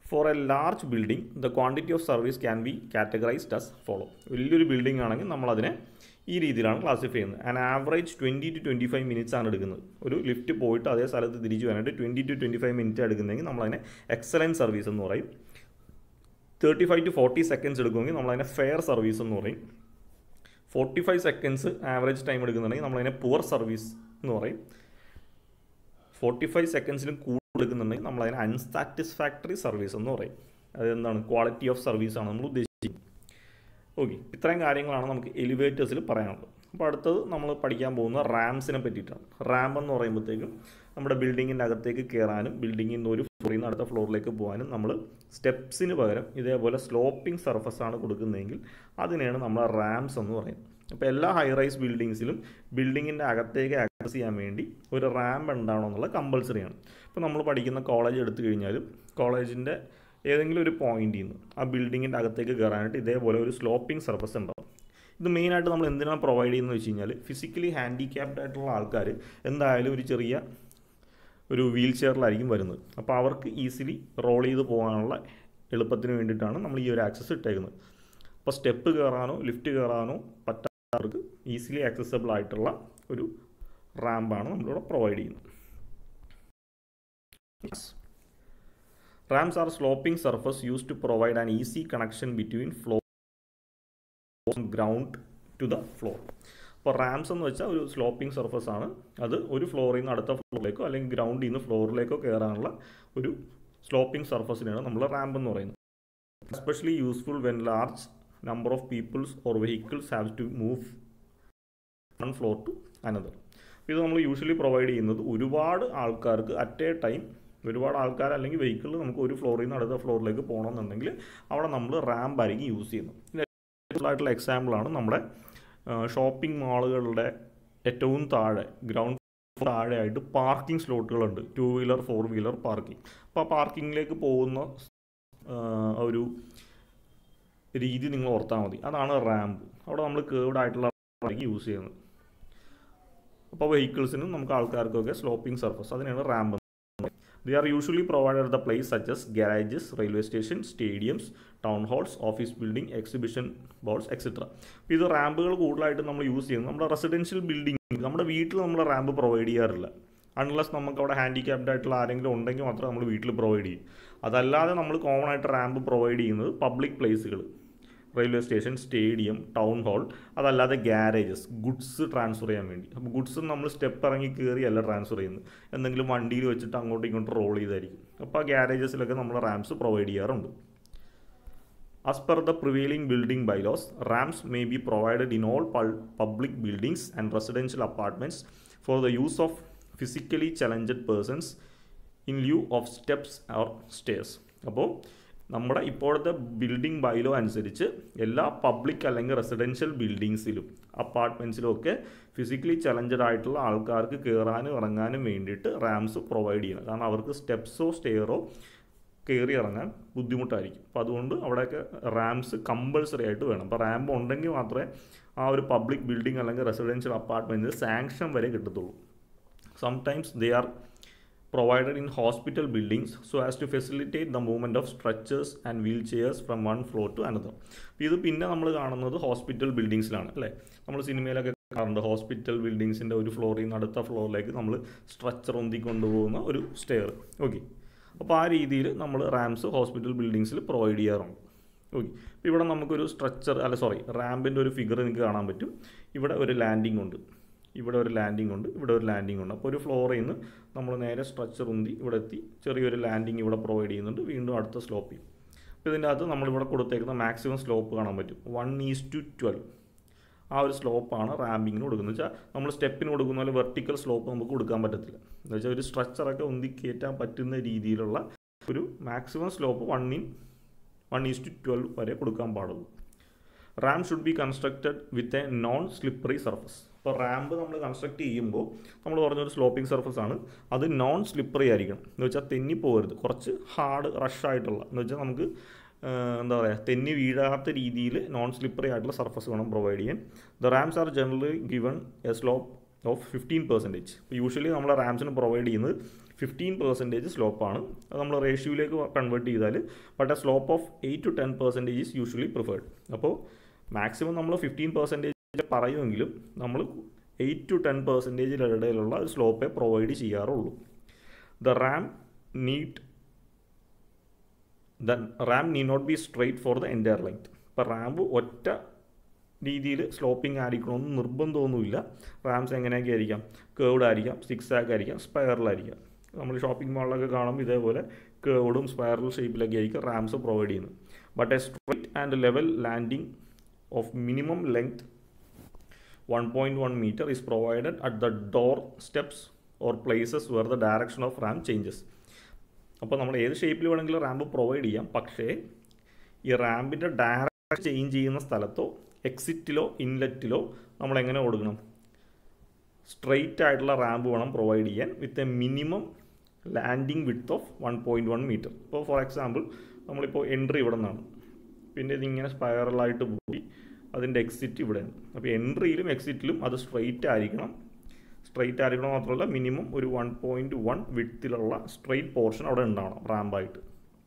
for a large building the quantity of service can be categorised as follow വലിയൊരു ബിൽഡിംഗ് ആണെങ്കിൽ നമ്മളതിനെ ഈ രീതിയിലാണ് ക്ലാസിഫൈ ചെയ്യുന്നത് and average twenty to twenty five minutes ആണ് എടുക്കുന്നത് ഒരു ലിഫ്റ്റ് പോയിട്ട് അതേ സ്ഥലത്ത് തിരിച്ചു വരാനായിട്ട് twenty to twenty five minute എടുക്കുന്നതെങ്കിൽ നമ്മളതിനെ എക്സലൻറ്റ് സർവീസ് എന്ന് പറയും thirty five to forty seconds എടുക്കുമെങ്കിൽ നമ്മളതിനെ ഫെയർ സർവീസ് എന്ന് പറയും forty five seconds average time എടുക്കുന്നുണ്ടെങ്കിൽ നമ്മളതിനെ പുവർ സർവീസ് എന്ന് പറയും ഫോർട്ടി ഫൈവ് സെക്കൻഡ്സിലും കൂടുതൽ എടുക്കുന്നുണ്ടെങ്കിൽ നമ്മളതിനെ അൺസാറ്റിസ്ഫാക്ടറി സർവീസ് എന്ന് പറയും അതെന്താണ് ക്വാളിറ്റി ഓഫ് സർവീസ് ആണ് നമ്മൾ ഉദ്ദേശിക്കുന്നത് ഓക്കെ ഇത്രയും കാര്യങ്ങളാണ് നമുക്ക് എലിവേറ്റേഴ്സിൽ പറയാനുള്ളത് അപ്പോൾ അടുത്തത് നമ്മൾ പഠിക്കാൻ പോകുന്ന റാംസിനെ പറ്റിയിട്ടാണ് റാം എന്ന് പറയുമ്പോഴത്തേക്കും നമ്മുടെ ബിൽഡിങ്ങിൻ്റെ അകത്തേക്ക് കയറാനും ബിൽഡിങ്ങിൽ നിന്ന് ഒരു ഫ്ലോറിൽ നിന്ന് അടുത്ത ഫ്ലോറിലേക്ക് പോകാനും നമ്മൾ സ്റ്റെപ്സിന് പകരം ഇതേപോലെ സ്ലോപ്പിംഗ് സർഫസ് ആണ് കൊടുക്കുന്നതെങ്കിൽ അതിനെയാണ് നമ്മൾ റാംസ് എന്ന് പറയുന്നത് അപ്പോൾ എല്ലാ ഹൈ റൈസ് ബിൽഡിങ്സിലും ബിൽഡിങ്ങിൻ്റെ അകത്തേക്ക് ആക്സസ് ചെയ്യാൻ വേണ്ടി ഒരു റാമ്പ് ഉണ്ടാവണം എന്നുള്ളത് കമ്പൾസറിയാണ് ഇപ്പോൾ നമ്മൾ പഠിക്കുന്ന കോളേജ് എടുത്തു കഴിഞ്ഞാലും കോളേജിൻ്റെ ഏതെങ്കിലും ഒരു പോയിന്റിൽ നിന്ന് ആ ബിൽഡിങ്ങിൻ്റെ അകത്തേക്ക് കയറാനായിട്ട് ഇതേപോലെ ഒരു സ്ലോപ്പിംഗ് സർഫസ് ഉണ്ടാവും ഇത് മെയിനായിട്ട് നമ്മൾ എന്തിനാണ് പ്രൊവൈഡ് ചെയ്യുന്നത് വെച്ച് കഴിഞ്ഞാൽ ഫിസിക്കലി ഹാൻഡിക്യാപ്ഡ് ആയിട്ടുള്ള ആൾക്കാർ എന്തായാലും ഒരു ചെറിയ ഒരു വീൽ ചെയറിലായിരിക്കും വരുന്നത് അപ്പോൾ അവർക്ക് ഈസിലി റോൾ ചെയ്ത് പോകാനുള്ള എളുപ്പത്തിന് വേണ്ടിയിട്ടാണ് നമ്മൾ ഈ ഒരു ആക്സസ് ഇട്ടേക്കുന്നത് അപ്പോൾ സ്റ്റെപ്പ് കയറാനോ ലിഫ്റ്റ് കയറാനോ പറ്റാത്തവർക്ക് ഈസിലി ആക്സസബിൾ ആയിട്ടുള്ള ഒരു റാമ്പാണ് നമ്മളിവിടെ പ്രൊവൈഡ് ചെയ്യുന്നത് Ramps are sloping surface used to provide an easy connection between floor ground to the floor. അപ്പോൾ റാംസ് എന്ന് വെച്ചാൽ ഒരു സ്ലോപ്പിംഗ് സർഫസ് ആണ് അത് ഒരു ഫ്ലോറിൽ നിന്ന് അടുത്ത ഫ്ലോറിലേക്കോ അല്ലെങ്കിൽ ഗ്രൗണ്ടിൽ നിന്ന് ഫ്ലോറിലേക്കോ കയറാനുള്ള ഒരു സ്ലോപ്പിംഗ് സർഫസിനെയാണ് നമ്മൾ റാമ്പ് എന്ന് പറയുന്നത് especially useful when large number of peoples or vehicles have to move one floor to another ഇത് നമ്മൾ യൂഷ്വലി പ്രൊവൈഡ് ചെയ്യുന്നത് ഒരുപാട് ആൾക്കാർക്ക് അറ്റ് എ ടൈം ഒരുപാട് ആൾക്കാർ അല്ലെങ്കിൽ വെഹിക്കിൾ നമുക്ക് ഒരു ഫ്ലോറിൽ നിന്ന് അടുത്ത ഫ്ലോറിലേക്ക് പോകണമെന്നുണ്ടെങ്കിൽ അവിടെ നമ്മൾ റാമ്പ് ആയിരിക്കും യൂസ് ചെയ്യുന്നത് ആയിട്ടുള്ള എക്സാമ്പിളാണ് നമ്മുടെ ഷോപ്പിംഗ് മാളുകളുടെ ഏറ്റവും താഴെ ഗ്രൗണ്ട് താഴെയായിട്ട് പാർക്കിംഗ് സ്ലോട്ടുകളുണ്ട് two wheeler four wheeler parking അപ്പോൾ ആ പാർക്കിങ്ങിലേക്ക് പോകുന്ന ഒരു രീതി നിങ്ങൾ ഓർത്താൽ മതി അതാണ് റാമ്പ് അവിടെ നമ്മൾ കേർഡ് ആയിട്ടുള്ള യൂസ് ചെയ്യുന്നത് അപ്പോൾ വെഹിക്കിൾസിനും നമുക്ക് ആൾക്കാർക്കൊക്കെ സ്ലോപ്പിംഗ് സർഫസ് അതിനാണ് ramp They are usually provided at the place such as garages, railway stations, stadiums, town halls office building exhibition halls etcetera അപ്പോൾ ഇത് റാമ്പുകൾ കൂടുതലായിട്ട് നമ്മൾ യൂസ് ചെയ്യുന്നത് നമ്മുടെ റെസിഡൻഷ്യൽ ബിൽഡിംഗ് നമ്മുടെ വീട്ടിൽ നമ്മൾ റാമ്പ് പ്രൊവൈഡ് ചെയ്യാറില്ല അൺലെസ് നമുക്ക് അവിടെ ഹാൻഡിക്യാപ്ഡ് ആയിട്ടുള്ള ആരെങ്കിലും ഉണ്ടെങ്കിൽ മാത്രമേ നമ്മൾ വീട്ടിൽ പ്രൊവൈഡ് ചെയ്യും അതല്ലാതെ നമ്മൾ കോമൺ ആയിട്ട് റാമ്പ് പ്രൊവൈഡ് ചെയ്യുന്നത് പബ്ലിക് പ്ലേസുകൾ railway station stadium town hall അതല്ലാതെ ഗ്യാരേജസ് ഗുഡ്സ് ട്രാൻസ്ഫർ ചെയ്യാൻ വേണ്ടി അപ്പോൾ ഗുഡ്സ് നമ്മൾ സ്റ്റെപ്പ് ഇറങ്ങി കയറിയല്ല ട്രാൻസ്ഫർ ചെയ്യുന്നത് എന്തെങ്കിലും വണ്ടിയിൽ വെച്ചിട്ട് അങ്ങോട്ടും ഇങ്ങോട്ടും റോൾ ചെയ്തായിരിക്കും അപ്പോൾ ആ ഗ്യാരേജസിലൊക്കെ നമ്മൾ റാംസ് പ്രൊവൈഡ് ചെയ്യാറുണ്ട് As per the prevailing building bylaws, ramps may be provided in all public buildings and residential apartments for the use of physically challenged persons in lieu of steps or stairs. അപ്പോൾ നമ്മുടെ ഇപ്പോഴത്തെ building bylaw അനുസരിച്ച് എല്ലാ public അല്ലെങ്കിൽ residential ബിൽഡിങ്സിലും അപ്പാർട്ട്മെൻറ്റ്സിലും ഒക്കെ physically challenged ആയിട്ടുള്ള ആൾക്കാർക്ക് കയറാനും ഇറങ്ങാനും വേണ്ടിയിട്ട് റാംസ് പ്രൊവൈഡ് ചെയ്യണം കാരണം അവർക്ക് സ്റ്റെപ്സോ സ്റ്റെയറോ കയറി ഇറങ്ങാൻ ബുദ്ധിമുട്ടായിരിക്കും അപ്പോൾ അതുകൊണ്ട് അവിടെയൊക്കെ റാംസ് കമ്പൾസറി ആയിട്ട് വേണം അപ്പോൾ റാമ്പ് ഉണ്ടെങ്കിൽ മാത്രമേ ആ ഒരു പബ്ലിക് ബിൽഡിംഗ് അല്ലെങ്കിൽ റെസിഡൻഷ്യൽ അപ്പാർട്ട്മെൻറ്റിൽ സാങ്ഷൻ വരെ കിട്ടത്തുള്ളൂ sometimes they are provided in hospital buildings so as to facilitate the movement of stretchers and wheelchairs from one floor to another ഇത് പിന്നെ നമ്മൾ കാണുന്നത് ഹോസ്പിറ്റൽ ബിൽഡിങ്സിലാണ് അല്ലേ നമ്മൾ സിനിമയിലൊക്കെ കാണുന്നുണ്ട് ഹോസ്പിറ്റൽ ബിൽഡിങ്സിൻ്റെ ഒരു ഫ്ലോറിൽ നിന്ന് അടുത്ത ഫ്ലോറിലേക്ക് നമ്മൾ സ്ട്രക്ചർ ഒന്തി കൊണ്ടുപോകുന്ന ഒരു സ്റ്റെയർ ഓക്കെ അപ്പോൾ ആ രീതിയിൽ നമ്മൾ റാംസ് ഹോസ്പിറ്റൽ ബിൽഡിങ്സിൽ പ്രൊവൈഡ് ചെയ്യാറുണ്ട് ഓക്കെ ഇപ്പോൾ ഇവിടെ നമുക്കൊരു സ്ട്രക്ചർ അല്ല സോറി റാമ്പിൻ്റെ ഒരു ഫിഗർ നിങ്ങൾക്ക് കാണാൻ പറ്റും ഇവിടെ ഒരു ലാൻഡിംഗ് ഉണ്ട് ഇവിടെ ഒരു ലാൻഡിംഗ് ഉണ്ട് ഇവിടെ ഒരു ലാൻഡിംഗ് ഉണ്ട് അപ്പോൾ ഒരു ഫ്ലോറിൽ നിന്ന് നമ്മൾ നേരെ സ്ട്രക്ചർ ഉന്തി ഇവിടെ എത്തി ചെറിയൊരു ലാൻഡിംഗ് ഇവിടെ പ്രൊവൈഡ് ചെയ്യുന്നുണ്ട് വീണ്ടും അടുത്ത സ്ലോപ്പ് ചെയ്യും അപ്പോൾ ഇതിൻ്റെ അകത്ത് നമ്മളിവിടെ കൊടുത്തേക്കുന്ന മാക്സിമം സ്ലോപ്പ് കാണാൻ പറ്റും വൺ ഈസ് ടു ട്വൽവ് ആ ഒരു സ്ലോപ്പാണ് റാമ്പിങ്ങിന് കൊടുക്കുന്നത് വെച്ചാൽ നമ്മൾ സ്റ്റെപ്പിന് കൊടുക്കുന്ന പോലെ വെർട്ടിക്കൽ സ്ലോപ്പ് നമുക്ക് കൊടുക്കാൻ പറ്റത്തില്ല എന്ന് വെച്ചാൽ ഒരു സ്ട്രക്ചറൊക്കെ ഉന്തി കയറ്റാൻ പറ്റുന്ന രീതിയിലുള്ള ഒരു maximum slope one in one is to twelve വരെ കൊടുക്കാൻ പാടുള്ളൂ ramp should be constructed with a non slippery surface ഇപ്പോൾ റാമ്പ് നമ്മൾ കൺസ്ട്രക്ട് ചെയ്യുമ്പോൾ നമ്മൾ പറഞ്ഞൊരു സ്ലോപ്പിംഗ് സർഫസ് ആണ് അത് നോൺ സ്ലിപ്പറി ആയിരിക്കണം എന്ന് വെച്ചാൽ തെന്നി പോകരുത് കുറച്ച് ഹാർഡ് റഷ് ആയിട്ടുള്ള എന്ന് വെച്ചാൽ നമുക്ക് എന്താ പറയുക തെന്നി വീഴാത്ത രീതിയിൽ നോൺ സ്ലിപ്പറി ആയിട്ടുള്ള സർഫസ് വേണം പ്രൊവൈഡ് ചെയ്യാൻ the ramps are generally given a slope of fifteen percentage ഇപ്പോൾ യൂഷ്വലി നമ്മൾ റാംസിന് പ്രൊവൈഡ് ചെയ്യുന്നത് ഫിഫ്റ്റീൻ പെർസെൻറ്റേജ് സ്ലോപ്പാണ് അത് നമ്മൾ റേഷ്യോയിലേക്ക് കൺവേർട്ട് ചെയ്താൽ but a slope of eight to ten percentage is usually preferred അപ്പോൾ മാക്സിമം നമ്മൾ ഫിഫ്റ്റീൻ പെർസെൻറ്റേജ് പറയുമെങ്കിലും നമ്മൾ എയ്റ്റ് ടു ടെൻ പെർസെൻറ്റേജിലിടയിലുള്ള ഒരു സ്ലോപ്പേ പ്രൊവൈഡ് ചെയ്യാറുള്ളൂ the ramp need the ramp need not be straight four the entire length ഇപ്പോൾ ramp ഒറ്റ രീതിയിൽ സ്ലോപ്പിംഗ് ആയിരിക്കണമെന്ന് നിർബന്ധമൊന്നുമില്ല റാംസ് എങ്ങനെയൊക്കെ ആയിരിക്കാം കേർഡ് ആയിരിക്കാം സിക്സ് ആക്ക് ആയിരിക്കാം സ്പൈറലായിരിക്കാം നമ്മൾ ഷോപ്പിംഗ് മാളിലൊക്കെ കാണുമ്പോൾ ഇതേപോലെ കേർഡും സ്പൈറൽ ഷേപ്പിലൊക്കെ ആയിരിക്കും റാംസ് പ്രൊവൈഡ് ചെയ്യുന്നത് but a straight and level landing of minimum length one point one metre is provided at the door steps or places where the direction of ramp changes അപ്പോൾ നമ്മൾ ഏത് ഷേപ്പിൽ വേണമെങ്കിലും റാമ്പ് പ്രൊവൈഡ് ചെയ്യാം പക്ഷേ ഈ റാമ്പിൻ്റെ direction change ചെയ്യുന്ന സ്ഥലത്തോ എക്സിറ്റിലോ ഇൻലെറ്റിലോ നമ്മൾ എങ്ങനെ കൊടുക്കണം സ്ട്രെയിറ്റ് ആയിട്ടുള്ള റാമ്പ് വേണം പ്രൊവൈഡ് ചെയ്യാൻ with a minimum landing width of one point one metre ഇപ്പോൾ ഫോർ എക്സാമ്പിൾ നമ്മളിപ്പോൾ എൻട്രി ഇവിടെ നിന്നാണ് പിന്നെ ഇതിങ്ങനെ സ്പൈറലായിട്ട് പോയി അതിൻ്റെ എക്സിറ്റ് ഇവിടെയാണ് അപ്പോൾ എൻട്രിയിലും എക്സിറ്റിലും അത് സ്ട്രെയിറ്റ് ആയിരിക്കണം സ്ട്രെയിറ്റ് ആയിരിക്കണം മാത്രമല്ല മിനിമം ഒരു വൺ പോയിൻറ്റ് വൺ വിട്ടിലുള്ള സ്ട്രെയിറ്റ് പോർഷൻ അവിടെ ഉണ്ടാവണം റാമ്പായിട്ട്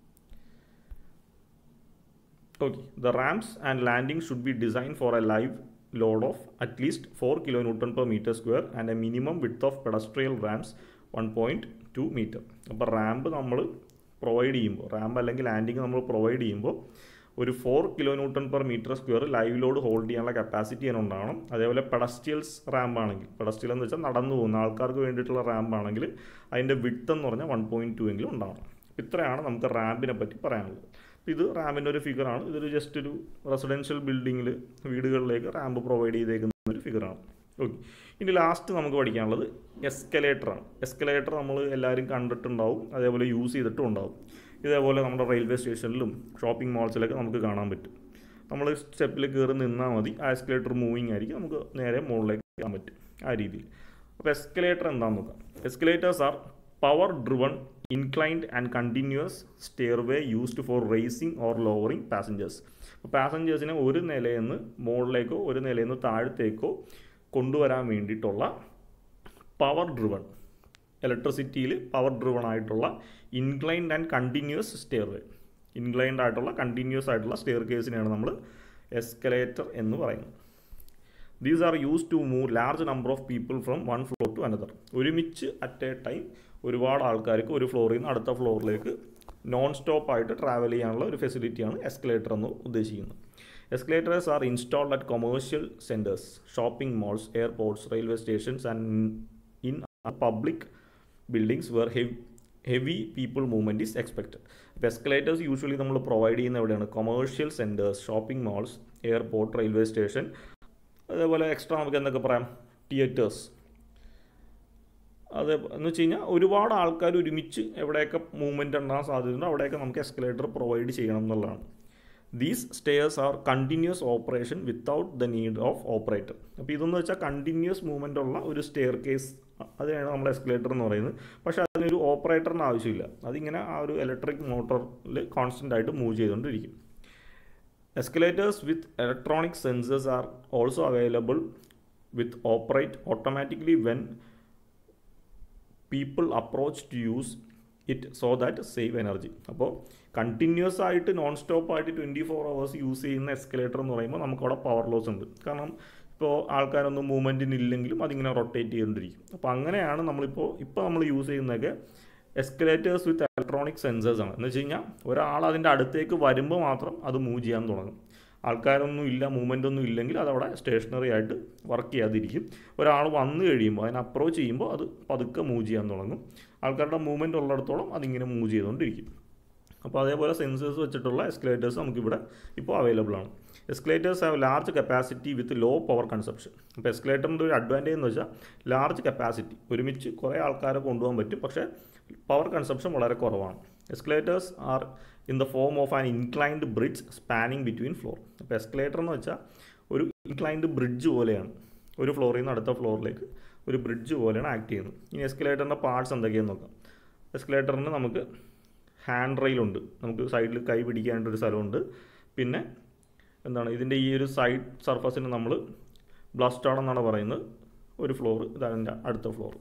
okay the ramps and landing should be design for a live load of at least four kilo newton per metre square and a minimum width of pedestrian ramps one point two metre അപ്പോൾ ramp നമ്മൾ provide ചെയ്യുമ്പോൾ ramp അല്ലെങ്കിൽ landing നമ്മൾ provide ചെയ്യുമ്പോൾ ഒരു four kilo newton per metre square live load hold ചെയ്യാനുള്ള capacity തന്നെ ഉണ്ടാവണം അതേപോലെ പെഡസ്റ്റിയൽസ് റാമ്പ് ആണെങ്കിൽ പെഡസ്റ്റിയൽ എന്ന് വെച്ചാൽ നടന്നു പോകുന്ന ആൾക്കാർക്ക് വേണ്ടിയിട്ടുള്ള റാമ്പ് ആണെങ്കിൽ അതിൻ്റെ വിട്ട് എന്ന് പറഞ്ഞാൽ വൺ പോയിൻറ്റ് ടു എങ്കിലും ഉണ്ടാവണം ഇത്രയാണ് നമുക്ക് റാമ്പിനെ പറ്റി പറയാനുള്ളത് ഇത് റാമ്പിൻ്റെ ഒരു ഫിഗറാണ് ഇതൊരു ജസ്റ്റ് ഒരു റെസിഡൻഷ്യൽ ബിൽഡിങ്ങിൽ വീടുകളിലേക്ക് റാമ്പ് പ്രൊവൈഡ് ചെയ്തേക്കുന്ന ഒരു ഫിഗറാണ് ഓക്കെ ഇനി ലാസ്റ്റ് നമുക്ക് പഠിക്കാനുള്ളത് എസ്കലേറ്ററാണ് എസ്കലേറ്റർ നമ്മൾ എല്ലാവരും കണ്ടിട്ടുണ്ടാവും അതേപോലെ യൂസ് ചെയ്തിട്ടും ഉണ്ടാവും ഇതേപോലെ നമ്മുടെ റെയിൽവേ സ്റ്റേഷനിലും ഷോപ്പിംഗ് മാൾസിലൊക്കെ നമുക്ക് കാണാൻ പറ്റും നമ്മൾ സ്റ്റെപ്പിൽ കയറി നിന്നാൽ മതി ആ എസ്കലേറ്റർ മൂവിങ് ആയിരിക്കും നമുക്ക് നേരെ മുകളിലേക്ക് കയറാൻ പറ്റും ആ രീതിയിൽ അപ്പോൾ എസ്കലേറ്റർ എന്താണെന്ന് നോക്കാം escalators are power driven inclined and continuous stairway used for raising or lowering passengers അപ്പോൾ പാസഞ്ചേഴ്സിനെ ഒരു നിലയിൽ നിന്ന് മുകളിലേക്കോ ഒരു നിലയിൽ നിന്ന് താഴത്തേക്കോ കൊണ്ടുവരാൻ വേണ്ടിയിട്ടുള്ള പവർ ഡ്രിവൺ ഇലക്ട്രിസിറ്റിയിൽ പവർ ഡ്രിവൺ ആയിട്ടുള്ള inclined and continuous stairway inclined ആയിട്ടുള്ള കണ്ടിന്യൂസ് ആയിട്ടുള്ള സ്റ്റെയർ കേസിനെയാണ് നമ്മൾ എസ്കലേറ്റർ എന്ന് പറയുന്നത് these are use to move large number of people from one floor to another ഒരുമിച്ച് അറ്റ് എ ടൈം ഒരുപാട് ആൾക്കാർക്ക് ഒരു ഫ്ലോറിൽ നിന്ന് അടുത്ത ഫ്ലോറിലേക്ക് നോൺ സ്റ്റോപ്പ് ആയിട്ട് ട്രാവൽ ചെയ്യാനുള്ള ഒരു ഫെസിലിറ്റിയാണ് എസ്കലേറ്റർ എന്ന് ഉദ്ദേശിക്കുന്നത് escalators are installed at commercial centres shopping malls airports railway stations and in public buildings where heavy heavy people movement is expected അപ്പോൾ എസ്കലേറ്റേഴ്സ് യൂഷ്വലി നമ്മൾ പ്രൊവൈഡ് ചെയ്യുന്ന എവിടെയാണ് commercial centres shopping malls airport railway station അതേപോലെ extra നമുക്ക് എന്തൊക്കെ പറയാം theatres അത് എന്ന് വെച്ച് കഴിഞ്ഞാൽ ഒരുപാട് ആൾക്കാർ ഒരുമിച്ച് എവിടെയൊക്കെ മൂവ്മെൻറ്റ് ഉണ്ടാകാൻ സാധ്യതയുണ്ടോ അവിടെയൊക്കെ നമുക്ക് എസ്കലേറ്റർ പ്രൊവൈഡ് ചെയ്യണം എന്നുള്ളതാണ് these stairs are continuous operation without the need of operator അപ്പോൾ ഇതെന്ന് വെച്ചാൽ കണ്ടിന്യൂസ് മൂവ്മെൻ്റ് ഉള്ള ഒരു സ്റ്റെയർ കേസ് അതിനാണ് നമ്മൾ എസ്കലേറ്റർ എന്ന് പറയുന്നത് പക്ഷേ അതിനൊരു ഓപ്പറേറ്ററിന് ആവശ്യമില്ല അതിങ്ങനെ ആ ഒരു ഇലക്ട്രിക് മോട്ടറിൽ കോൺസ്റ്റൻ്റ് ആയിട്ട് മൂവ് ചെയ്തുകൊണ്ടിരിക്കും escalators with electronic sensors are also available with operate automatically when people approach to use it so that save energy അപ്പോൾ കണ്ടിന്യൂസ് ആയിട്ട് നോൺ സ്റ്റോപ്പ് ആയിട്ട് ട്വൻറ്റി ഫോർ അവേഴ്സ് യൂസ് ചെയ്യുന്ന എസ്കലേറ്റർ എന്ന് പറയുമ്പോൾ നമുക്കവിടെ പവർ ലോസ് ഉണ്ട് കാരണം ഇപ്പോൾ ആൾക്കാരൊന്നും മൂവ്മെൻറ്റിന് ഇല്ലെങ്കിലും അതിങ്ങനെ റൊട്ടേറ്റ് ചെയ്തുകൊണ്ടിരിക്കും അപ്പോൾ അങ്ങനെയാണ് നമ്മളിപ്പോൾ ഇപ്പോൾ നമ്മൾ യൂസ് ചെയ്യുന്നതൊക്കെ എസ്കലേറ്റേഴ്സ് വിത്ത് ഇലക്ട്രോണിക് സെൻസേഴ്സ് ആണ് എന്ന് വെച്ച് കഴിഞ്ഞാൽ ഒരാൾ അതിൻ്റെ അടുത്തേക്ക് വരുമ്പോൾ മാത്രം അത് മൂവ് ചെയ്യാൻ തുടങ്ങും ആൾക്കാരൊന്നും ഇല്ല മൂവ്മെൻ്റ് ഒന്നും ഇല്ലെങ്കിൽ അതവിടെ സ്റ്റേഷനറി ആയിട്ട് വർക്ക് ചെയ്യാതിരിക്കും ഒരാൾ വന്നു കഴിയുമ്പോൾ അതിനെ അപ്രോച്ച് ചെയ്യുമ്പോൾ അത് പതുക്കെ മൂവ് ചെയ്യാൻ തുടങ്ങും ആൾക്കാരുടെ മൂവ്മെൻറ്റ് ഉള്ളിടത്തോളം അതിങ്ങനെ മൂവ് ചെയ്തുകൊണ്ടിരിക്കും അപ്പോൾ അതേപോലെ സെൻസേഴ്സ് വെച്ചിട്ടുള്ള എസ്കലേറ്റേഴ്സ് നമുക്കിവിടെ ഇപ്പോൾ അവൈലബിൾ ആണ് escalators have large capacity with low power consumption അപ്പോൾ എസ്കലേറ്ററിൻ്റെ ഒരു അഡ്വാൻറ്റേജ് എന്ന് വെച്ചാൽ ലാർജ് കപ്പാസിറ്റി ഒരുമിച്ച് കുറേ ആൾക്കാരെ കൊണ്ടുപോകാൻ പറ്റും പക്ഷേ പവർ കൺസപ്ഷൻ വളരെ കുറവാണ് escalators are in the form of an inclined bridge spanning between floor അപ്പോൾ എസ്കലേറ്റർ എന്ന് വെച്ചാൽ ഒരു ഇൻക്ലൈൻഡ് ബ്രിഡ്ജ് പോലെയാണ് ഒരു ഫ്ലോറിൽ നിന്ന് അടുത്ത ഫ്ലോറിലേക്ക് ഒരു ബ്രിഡ്ജ് പോലെയാണ് ആക്ട് ചെയ്യുന്നത് ഇനി എസ്കലേറ്ററിൻ്റെ പാർട്സ് എന്തൊക്കെയാണെന്ന് നോക്കാം എസ്കലേറ്ററിന് നമുക്ക് ഹാൻഡ് റെയിലുണ്ട് നമുക്ക് സൈഡിൽ കൈ പിടിക്കാനായിട്ടൊരു സ്ഥലമുണ്ട് പിന്നെ എന്താണ് ഇതിൻ്റെ ഈ ഒരു സൈഡ് സർഫസിന് നമ്മൾ ബ്ലസ്റ്റാഡ് എന്നാണ് പറയുന്നത് ഒരു ഫ്ലോർ ഇതതിൻ്റെ അടുത്ത ഫ്ലോർ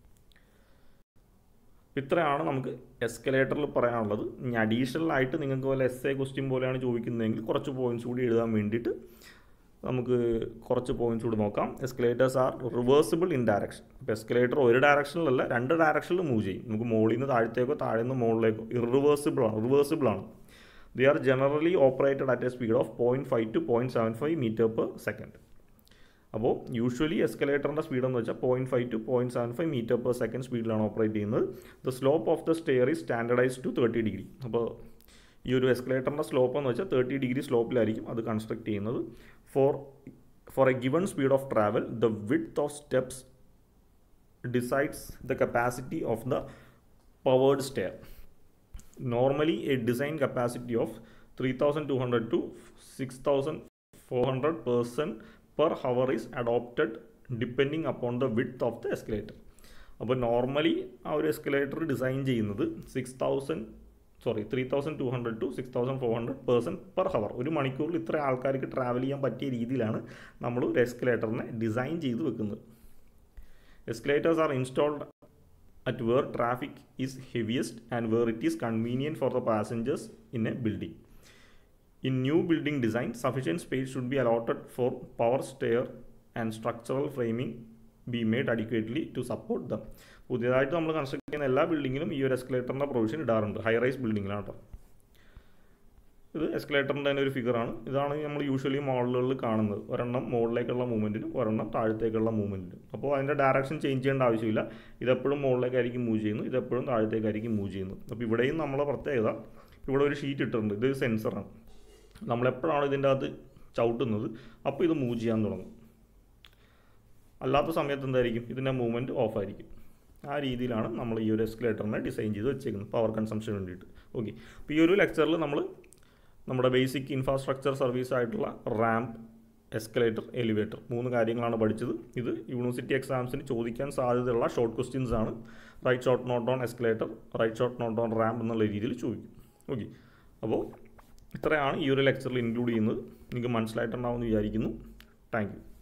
ഇത്രയാണ് നമുക്ക് എസ്കലേറ്ററിൽ പറയാനുള്ളത് ഇനി അഡീഷണൽ ആയിട്ട് നിങ്ങൾക്ക് പോലെ എസ് എ ക്വസ്റ്റ്യൻ പോലെയാണ് ചോദിക്കുന്നതെങ്കിൽ കുറച്ച് പോയിന്റ്സ് കൂടി എഴുതാൻ വേണ്ടിയിട്ട് നമുക്ക് കുറച്ച് പോയിന്റ്സ് കൂടി നോക്കാം escalators are reversible in direction ഇപ്പോൾ എസ്കലേറ്റർ ഒരു ഡയറക്ഷനിലല്ല രണ്ട് ഡയറക്ഷനിൽ മൂവ് ചെയ്യും നമുക്ക് മുകളിൽ നിന്ന് താഴത്തേക്കോ താഴെ നിന്ന് മുകളിലേക്കോ ഇറിവേഴ്സിബിൾ ആണ് റിവേഴ്സിബിൾ ആണ് they are generally operated at a speed of point five to point seven five metre per second അപ്പോൾ യൂഷ്വലി എസ്കലേറ്ററിൻ്റെ സ്പീഡ് എന്ന് വെച്ചാൽ point five to point seven five metre per second സ്പീഡിലാണ് ഓപ്പറേറ്റ് ചെയ്യുന്നത് the slope of the stair is standardise to thirty degree അപ്പോൾ ഈ ഒരു എസ്കലേറ്ററിൻ്റെ slope എന്ന് വെച്ചാൽ തേർട്ടി ഡിഗ്രി സ്ലോപ്പിലായിരിക്കും അത് കൺസ്ട്രക്ട് ചെയ്യുന്നത് for for a given speed of travel the width of steps decides the capacity of the powered stair normally a design capacity of 3200 to 6400 person per hour is adopted depending upon the width of the escalator അപ്പോൾ normally ആ ഒരു escalator design ചെയ്യുന്നത് six thousand sorry three thousand two hundred to six thousand four hundred person per hour ഒരു മണിക്കൂറിൽ ഇത്ര ആൾക്കാർക്ക് travel ചെയ്യാൻ പറ്റിയ രീതിയിലാണ് നമ്മൾ ഒരു എസ്കലേറ്ററിനെ ഡിസൈൻ ചെയ്ത് വെക്കുന്നത് escalators are installed at where traffic is heaviest and where it is convenient for the passengers in a building. In new building design, sufficient space should be allotted for power stair and structural framing be made adequately to support them. പുതിയതായിട്ട് നമ്മൾ construct ചെയ്യുന്ന എല്ലാ ബിൽഡിങ്ങിലും ഈ ഒരു എസ്കലേറ്ററിൻ്റെ provision ഇടാറുണ്ട് high rise ബിൽഡിങ്ങിലാണ് കേട്ടോ ഇത് എസ്കലേറ്ററിൻ്റെ തന്നെ ഒരു ഫിഗറാണ് ഇതാണ് നമ്മൾ യൂഷ്വലി മോഡലുകളിൽ കാണുന്നത് ഒരെണ്ണം മുകളിലേക്കുള്ള മൂവ്മെൻറ്റിനും ഒരെണ്ണം താഴത്തേക്കുള്ള മൂവ്മെൻറ്റിനും അപ്പോൾ അതിൻ്റെ ഡയറക്ഷൻ ചേഞ്ച് ചെയ്യേണ്ട ആവശ്യമില്ല ഇതെപ്പോഴും മുകളിലേക്കായിരിക്കും മൂവ് ചെയ്യുന്നു ഇതെപ്പോഴും താഴത്തേക്കായിരിക്കും മൂവ് ചെയ്യുന്നത് അപ്പോൾ ഇവിടെയും നമ്മളെ പ്രത്യേകത ഇവിടെ ഒരു ഷീറ്റ് ഇട്ടിട്ടുണ്ട് ഇത് സെൻസറാണ് നമ്മളെപ്പോഴാണ് ഇതിൻ്റെ അകത്ത് ചവിട്ടുന്നത് അപ്പോൾ ഇത് മൂവ് ചെയ്യാൻ തുടങ്ങും അല്ലാത്ത സമയത്ത് എന്തായിരിക്കും ഇതിൻ്റെ മൂവ്മെൻറ്റ് ഓഫായിരിക്കും ആ രീതിയിലാണ് നമ്മൾ ഈ ഒരു എസ്കലേറ്ററിനെ ഡിസൈൻ ചെയ്ത് വെച്ചേക്കുന്നത് പവർ കൺസംഷന് വേണ്ടിയിട്ട് ഓക്കെ അപ്പോൾ ഈ ഒരു ലെക്ചറിൽ നമ്മൾ നമ്മുടെ ബേസിക് ഇൻഫ്രാസ്ട്രക്ചർ സർവീസ് ആയിട്ടുള്ള റാമ്പ് എസ്കലേറ്റർ എലിവേറ്റർ മൂന്ന് കാര്യങ്ങളാണ് പഠിച്ചത് ഇത് യൂണിവേഴ്സിറ്റി എക്സാംസിന് ചോദിക്കാൻ സാധ്യതയുള്ള ഷോർട്ട് ക്വസ്റ്റ്യൻസ് ആണ് write short note on escalator write short note on ramp എന്നുള്ള രീതിയിൽ ചോദിക്കും ഓക്കെ അപ്പോൾ ഇത്രയാണ് ഈ ഒരു ലെക്ചറിൽ ഇൻക്ലൂഡ് ചെയ്യുന്നത് നിങ്ങൾക്ക് മനസ്സിലായിട്ടുണ്ടാവുമെന്ന് വിചാരിക്കുന്നു താങ്ക് യു